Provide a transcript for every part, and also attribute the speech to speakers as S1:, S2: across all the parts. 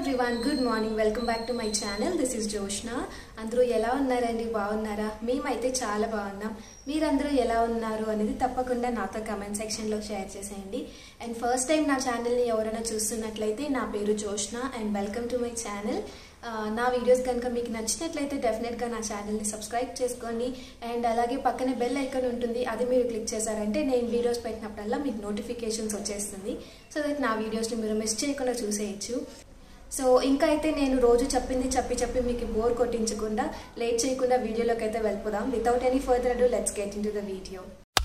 S1: everyone good morning welcome back to my channel this is Joshna అందరూ ఎలా ఉన్నారండి బాగున్నారా మేమైతే చాలా బాగున్నాం మీరందరూ ఎలా ఉన్నారు అనేది తప్పకుండా నాతో కమెంట్ సెక్షన్లో షేర్ చేసేయండి అండ్ ఫస్ట్ టైం నా ఛానల్ని ఎవరైనా చూస్తున్నట్లయితే నా పేరు Joshna and welcome to my channel నా వీడియోస్ కనుక మీకు నచ్చినట్లయితే డెఫినెట్గా నా ఛానల్ని సబ్స్క్రైబ్ చేసుకోండి అండ్ అలాగే పక్కనే బెల్ ఐకాన్ ఉంటుంది అది మీరు క్లిక్ చేశారంటే నేను వీడియోస్ పెట్టినప్పుడల్లా మీకు నోటిఫికేషన్స్ వచ్చేస్తుంది సో దట్ నా వీడియోస్ని మీరు మిస్ చేయకుండా చూసేయచ్చు సో ఇంకా అయితే నేను రోజు చెప్పింది చెప్పి చెప్పి మీకు బోర్ కొట్టించకుండా లేట్ చేయకుండా వీడియోలోకి అయితే వెళ్ళిపోదాం without any further do let's get into the video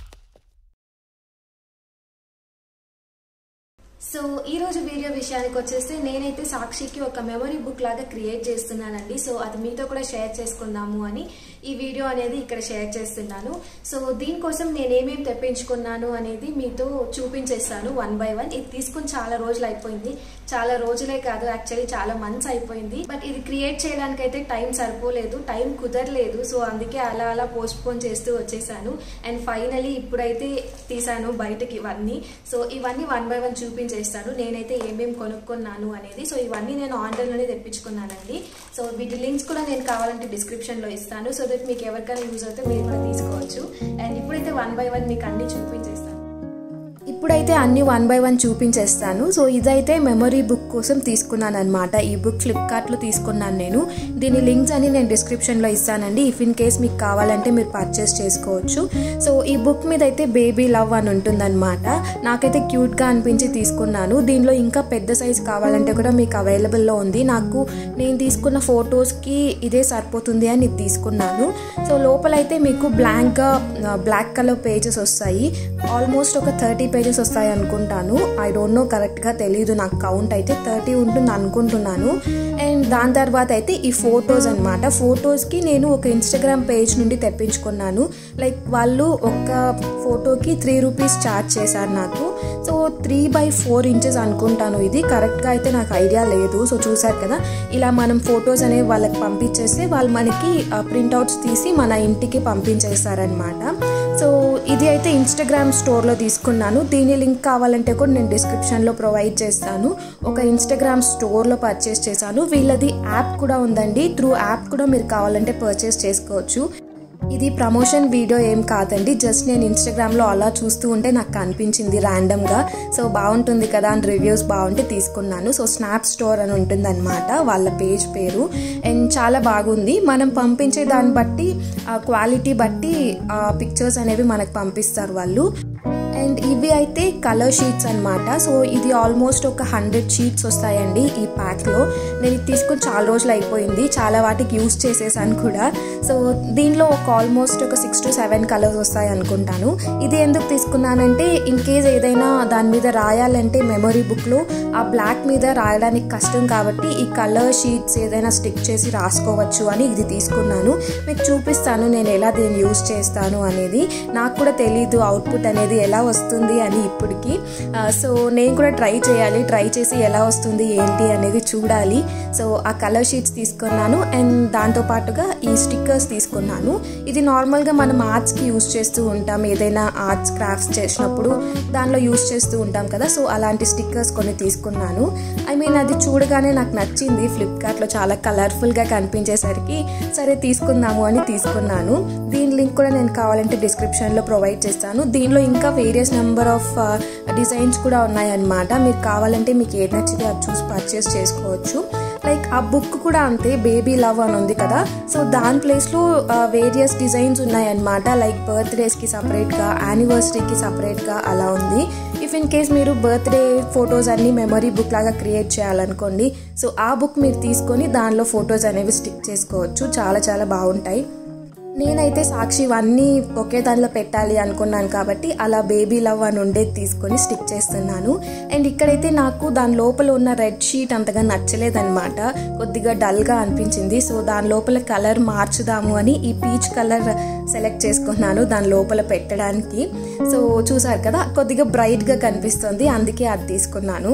S1: so ఈ రోజు వీడియో విషయానికి వచ్చేస్తే నేనైతే సాక్షికి ఒక మెమరీ బుక్ లాగా క్రియేట్ చేస్తున్నానండి సో అది మీతో కూడా షేర్ చేసుకుందాము అని ఈ వీడియో అనేది ఇక్కడ షేర్ చేస్తున్నాను సో దీనికోసం నేను ఏమేమి తెప్పించుకున్నాను అనేది మీతో చూపించేస్తాను వన్ బై వన్ ఇది తీసుకుని చాలా రోజులు అయిపోయింది చాలా రోజులే కాదు యాక్చువల్లీ చాలా మంత్స్ అయిపోయింది బట్ ఇది క్రియేట్ చేయడానికి అయితే టైం సరిపోలేదు టైం కుదరలేదు సో అందుకే అలా అలా పోస్ట్ పోన్ చేస్తూ వచ్చేసాను అండ్ ఫైనలీ ఇప్పుడైతే తీసాను బయటకి ఇవన్నీ సో ఇవన్నీ వన్ బై వన్ చూపించేస్తాను నేనైతే ఏమేమి కొనుక్కున్నాను అనేది సో ఇవన్నీ నేను ఆన్లైన్లోనే తెప్పించుకున్నానండి సో వీటి లింక్స్ కూడా నేను కావాలంటే డిస్క్రిప్షన్లో ఇస్తాను సో దట్ మీకు ఎవరికైనా యూజ్ అవుతే మీరు కూడా తీసుకోవచ్చు అండ్ ఇప్పుడైతే వన్ బై వన్ మీకు అన్ని చూపించేస్తాను ఇప్పుడైతే అన్ని వన్ బై వన్ చూపించేస్తాను సో ఇదైతే మెమరీ బుక్ కోసం తీసుకున్నాను అనమాట ఈ బుక్ ఫ్లిప్కార్ట్లో తీసుకున్నాను నేను దీని లింక్స్ అని నేను డిస్క్రిప్షన్లో ఇస్తానండి ఇఫ్ ఇన్ కేస్ మీకు కావాలంటే మీరు పర్చేస్ చేసుకోవచ్చు సో ఈ బుక్ మీద అయితే బేబీ లవ్ అని ఉంటుందన్నమాట నాకైతే క్యూట్గా అనిపించి తీసుకున్నాను దీనిలో ఇంకా పెద్ద సైజ్ కావాలంటే కూడా మీకు అవైలబుల్లో ఉంది నాకు నేను తీసుకున్న ఫొటోస్కి ఇదే సరిపోతుంది అని ఇది తీసుకున్నాను సో లోపలైతే మీకు బ్లాంక్గా బ్లాక్ కలర్ పేజెస్ వస్తాయి ఆల్మోస్ట్ ఒక థర్టీ పేజెస్ వస్తాయి అనుకుంటాను ఐ డోంట్ నో కరెక్ట్గా తెలియదు నాకు కౌంట్ అయితే థర్టీ ఉంటుంది అనుకుంటున్నాను అండ్ దాని తర్వాత అయితే ఈ ఫొటోస్ అనమాట ఫొటోస్కి నేను ఒక ఇన్స్టాగ్రామ్ పేజ్ నుండి తెప్పించుకున్నాను లైక్ వాళ్ళు ఒక ఫోటోకి త్రీ రూపీస్ ఛార్జ్ చేశారు నాకు so three by four inches అనుకుంటాను ఇది కరెక్ట్గా అయితే నాకు ఐడియా లేదు సో చూసారు కదా ఇలా మనం ఫొటోస్ అనేవి వాళ్ళకి పంపించేస్తే వాళ్ళు మనకి ప్రింట్అవుట్స్ తీసి మన ఇంటికి పంపించేస్తారనమాట సో ఇది అయితే ఇన్స్టాగ్రామ్ స్టోర్లో తీసుకున్నాను దీని లింక్ కావాలంటే కూడా నేను డిస్క్రిప్షన్లో ప్రొవైడ్ చేస్తాను ఒక ఇన్స్టాగ్రామ్ స్టోర్లో పర్చేస్ చేశాను వీళ్ళది యాప్ కూడా ఉందండి త్రూ యాప్ కూడా మీరు కావాలంటే పర్చేస్ చేసుకోవచ్చు ఇది ప్రమోషన్ వీడియో ఏం కాదండి జస్ట్ నేను ఇన్స్టాగ్రామ్లో అలా చూస్తూ ఉంటే నాకు కనిపించింది ర్యాండమ్గా సో బాగుంటుంది కదా అని రివ్యూస్ బాగుంటే తీసుకున్నాను సో స్నాప్ స్టోర్ అని ఉంటుంది అనమాట వాళ్ళ పేజ్ పేరు అండ్ చాలా బాగుంది మనం పంపించే దాన్ని బట్టి ఆ క్వాలిటీ బట్టి ఆ పిక్చర్స్ అనేవి మనకు పంపిస్తారు వాళ్ళు అండ్ ఇవి అయితే కలర్ షీట్స్ అనమాట సో ఇది ఆల్మోస్ట్ ఒక హండ్రెడ్ షీట్స్ వస్తాయండి ఈ ప్యాక్లో నేను ఇది తీసుకుని చాలా రోజులు అయిపోయింది చాలా వాటికి యూస్ చేసేసాను కూడా సో దీనిలో ఒక ఆల్మోస్ట్ ఒక సిక్స్ టు సెవెన్ కలర్స్ వస్తాయి అనుకుంటాను ఇది ఎందుకు తీసుకున్నానంటే ఇన్ కేస్ ఏదైనా దాని మీద రాయాలంటే మెమరీ బుక్లో ఆ బ్లాక్ మీద రాయడానికి కష్టం కాబట్టి ఈ కలర్ షీట్స్ ఏదైనా స్టిక్ చేసి రాసుకోవచ్చు అని ఇది తీసుకున్నాను మీకు చూపిస్తాను నేను ఎలా దీన్ని యూస్ చేస్తాను అనేది నాకు కూడా తెలీదు అవుట్పుట్ అనేది ఎలా వస్తుంది అని ఇప్పటికి సో నేను కూడా ట్రై చేయాలి ట్రై చేసి ఎలా వస్తుంది ఏంటి అనేది చూడాలి సో ఆ కలర్ షీట్స్ తీసుకున్నాను అండ్ దాంతో పాటుగా ఈ స్టిక్కర్స్ తీసుకున్నాను ఇది నార్మల్గా మనం ఆర్ట్స్కి యూస్ చేస్తూ ఉంటాం ఏదైనా ఆర్ట్స్ క్రాఫ్ట్స్ చేసినప్పుడు దానిలో యూస్ చేస్తూ ఉంటాం కదా సో అలాంటి స్టిక్కర్స్ కొన్ని తీసుకున్నాను ఐ మీన్ అది చూడగానే నాకు నచ్చింది ఫ్లిప్కార్ట్లో చాలా కలర్ఫుల్గా కనిపించేసరికి సరే తీసుకుందాము అని తీసుకున్నాను దీని లింక్ కూడా నేను కావాలంటే డిస్క్రిప్షన్లో ప్రొవైడ్ చేస్తాను దీనిలో ఇంకా వేరియస్ నెంబర్ ఆఫ్ డిజైన్స్ కూడా ఉన్నాయన్నమాట మీరు కావాలంటే మీకు ఏది నచ్చితే అది చూసి పర్చేస్ చేసుకోవచ్చు లైక్ ఆ బుక్ కూడా అంతే బేబీ లవ్ అని ఉంది కదా సో దాని ప్లేస్లో వేరియస్ డిజైన్స్ ఉన్నాయన్నమాట లైక్ బర్త్డేస్కి సపరేట్గా యానివర్సరీకి సపరేట్గా అలా ఉంది ఇఫ్ ఇన్ కేస్ మీరు బర్త్డే ఫొటోస్ అన్ని మెమరీ బుక్ లాగా క్రియేట్ చేయాలనుకోండి సో ఆ బుక్ మీరు తీసుకొని దానిలో ఫొటోస్ అనేవి స్టిక్ చేసుకోవచ్చు చాలా చాలా బాగుంటాయి నేనైతే సాక్షి ఇవన్నీ ఒకే దానిలో పెట్టాలి అనుకున్నాను కాబట్టి అలా బేబీ లవ్ అని ఉండేది తీసుకొని స్టిక్ చేస్తున్నాను అండ్ ఇక్కడైతే నాకు దాని లోపల ఉన్న రెడ్ షీట్ అంతగా నచ్చలేదన్నమాట కొద్దిగా డల్గా అనిపించింది సో దాని లోపల కలర్ మార్చుదాము అని ఈ పీచ్ కలర్ సెలెక్ట్ చేసుకున్నాను దాని లోపల పెట్టడానికి సో చూసారు కదా కొద్దిగా బ్రైట్గా కనిపిస్తుంది అందుకే అది తీసుకున్నాను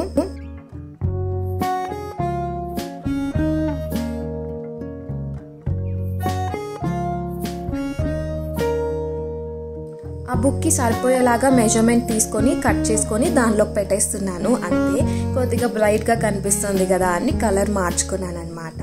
S1: ఆ బుక్ బుక్కి సరిపోయేలాగా మెజర్మెంట్ తీసుకొని కట్ చేసుకొని దానిలోకి పెట్టేస్తున్నాను అంతే కొద్దిగా బ్రైట్గా కనిపిస్తుంది కదా అని కలర్ మార్చుకున్నాను అనమాట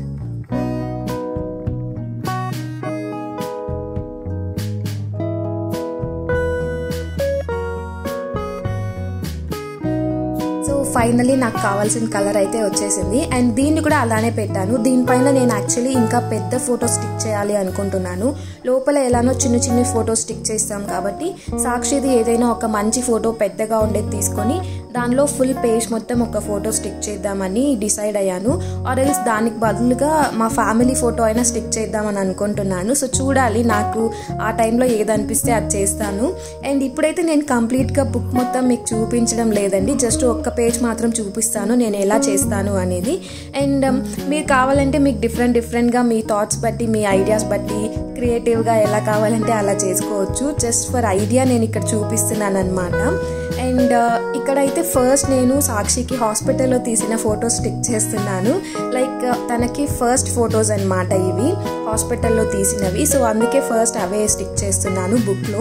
S1: సో ఫైనలీ నాకు కావాల్సిన కలర్ అయితే వచ్చేసింది అండ్ దీన్ని కూడా అలానే పెట్టాను దీనిపైన నేను యాక్చువల్లీ ఇంకా పెద్ద ఫోటో స్టిక్ చేయాలి అనుకుంటున్నాను లోపల ఎలానో చిన్న చిన్న ఫోటో స్టిక్ చేస్తాం కాబట్టి సాక్షిది ఏదైనా ఒక మంచి ఫోటో పెద్దగా ఉండేది తీసుకొని దానిలో ఫుల్ పేజ్ మొత్తం ఒక ఫోటో స్టిక్ చేద్దామని డిసైడ్ అయ్యాను ఆర్ ఎల్స్ దానికి బదులుగా మా ఫ్యామిలీ ఫోటో అయినా స్టిక్ చేద్దామని అనుకుంటున్నాను సో చూడాలి నాకు ఆ టైంలో ఏది అనిపిస్తే అది చేస్తాను అండ్ ఇప్పుడైతే నేను కంప్లీట్గా బుక్ మొత్తం మీకు చూపించడం లేదండి జస్ట్ ఒక్క పేజ్ మాత్రం చూపిస్తాను నేను ఎలా చేస్తాను అనేది అండ్ మీరు కావాలంటే మీకు డిఫరెంట్ డిఫరెంట్గా మీ థాట్స్ బట్టి మీ ఐడియాస్ బట్టి క్రియేటివ్గా ఎలా కావాలంటే అలా చేసుకోవచ్చు జస్ట్ ఫర్ ఐడియా నేను ఇక్కడ చూపిస్తున్నాను అనమాట అండ్ ఇక్కడైతే ఫస్ట్ నేను సాక్షికి హాస్పిటల్లో తీసిన ఫొటోస్ స్టిక్ చేస్తున్నాను లైక్ తనకి ఫస్ట్ ఫొటోస్ అనమాట ఇవి హాస్పిటల్లో తీసినవి సో అందుకే ఫస్ట్ అవే స్టిక్ చేస్తున్నాను బుక్లో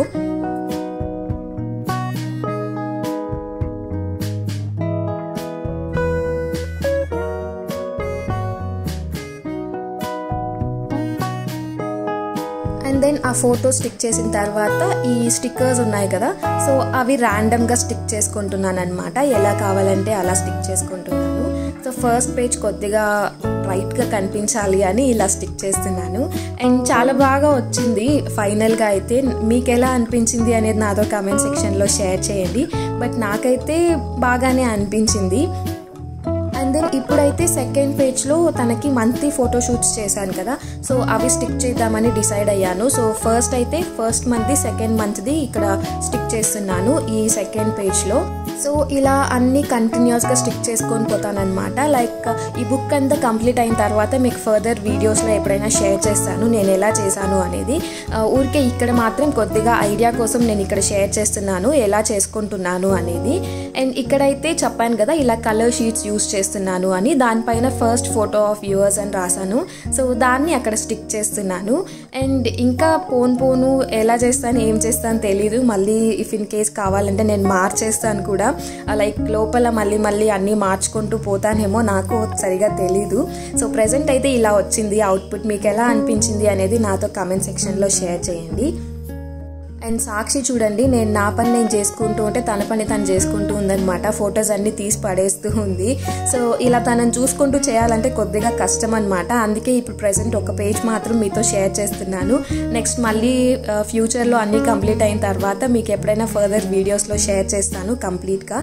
S1: అండ్ దెన్ ఆ ఫోటో స్టిక్ చేసిన తర్వాత ఈ స్టిక్కర్స్ ఉన్నాయి కదా సో అవి ర్యాండమ్గా స్టిక్ చేసుకుంటున్నాను అనమాట ఎలా కావాలంటే అలా స్టిక్ చేసుకుంటున్నాను సో ఫస్ట్ పేజ్ కొద్దిగా బ్రైట్గా కనిపించాలి అని ఇలా స్టిక్ చేస్తున్నాను అండ్ చాలా బాగా వచ్చింది ఫైనల్గా అయితే మీకు ఎలా అనిపించింది అనేది నాతో కామెంట్ సెక్షన్లో షేర్ చేయండి బట్ నాకైతే బాగానే అనిపించింది అండ్ దెన్ ఇప్పుడైతే సెకండ్ పేజ్లో తనకి మంత్లీ ఫోటో షూట్స్ చేశాను కదా సో అవి స్టిక్ చేద్దామని డిసైడ్ అయ్యాను సో ఫస్ట్ అయితే ఫస్ట్ మంత్ది సెకండ్ మంత్ది ఇక్కడ స్టిక్ చేస్తున్నాను ఈ సెకండ్ పేజ్లో సో ఇలా అన్ని కంటిన్యూస్గా స్టిక్ చేసుకొని పోతానన్నమాట లైక్ ఈ బుక్ అంతా కంప్లీట్ అయిన తర్వాత మీకు ఫర్దర్ వీడియోస్లో ఎప్పుడైనా షేర్ చేస్తాను నేను ఎలా చేశాను అనేది ఊరికే ఇక్కడ మాత్రం కొద్దిగా ఐడియా కోసం నేను ఇక్కడ షేర్ చేస్తున్నాను ఎలా చేసుకుంటున్నాను అనేది అండ్ ఇక్కడైతే చెప్పాను కదా ఇలా కలర్ షీట్స్ యూస్ చేస్తున్నాను అని దానిపైన ఫస్ట్ ఫోటో ఆఫ్ వ్యూవర్స్ అని రాశాను సో దాన్ని అక్కడ స్టిక్ చేస్తున్నాను అండ్ ఇంకా పోన్ పోను ఎలా చేస్తాను ఏం చేస్తాను తెలీదు మళ్ళీ ఇఫ్ ఇన్ కేస్ కావాలంటే నేను మార్చేస్తాను కూడా లైక్ లోపల మళ్ళీ మళ్ళీ అన్నీ మార్చుకుంటూ పోతానేమో నాకు సరిగా తెలీదు సో ప్రజెంట్ అయితే ఇలా వచ్చింది అవుట్పుట్ మీకు ఎలా అనిపించింది అనేది నాతో కామెంట్ సెక్షన్లో షేర్ చేయండి అండ్ సాక్షి చూడండి నేను నా పని నేను చేసుకుంటూ ఉంటే తన పని తను చేసుకుంటూ ఉందనమాట ఫొటోస్ అన్ని తీసి పడేస్తూ ఉంది సో ఇలా తనని చూసుకుంటూ చేయాలంటే కొద్దిగా కష్టం అనమాట అందుకే ఇప్పుడు ప్రజెంట్ ఒక పేజ్ మాత్రం మీతో షేర్ చేస్తున్నాను నెక్స్ట్ మళ్ళీ ఫ్యూచర్లో అన్నీ కంప్లీట్ అయిన తర్వాత మీకు ఎప్పుడైనా ఫర్దర్ వీడియోస్లో షేర్ చేస్తాను కంప్లీట్గా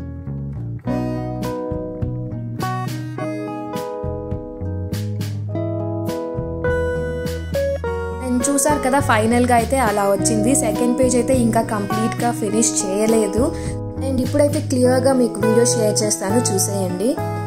S1: చూసారు కదా ఫైనల్గా అయితే అలా వచ్చింది సెకండ్ పేజ్ అయితే ఇంకా కంప్లీట్గా ఫినిష్ చేయలేదు అండ్ ఇప్పుడైతే క్లియర్గా మీకు వీడియో షేర్ చేస్తాను చూసేయండి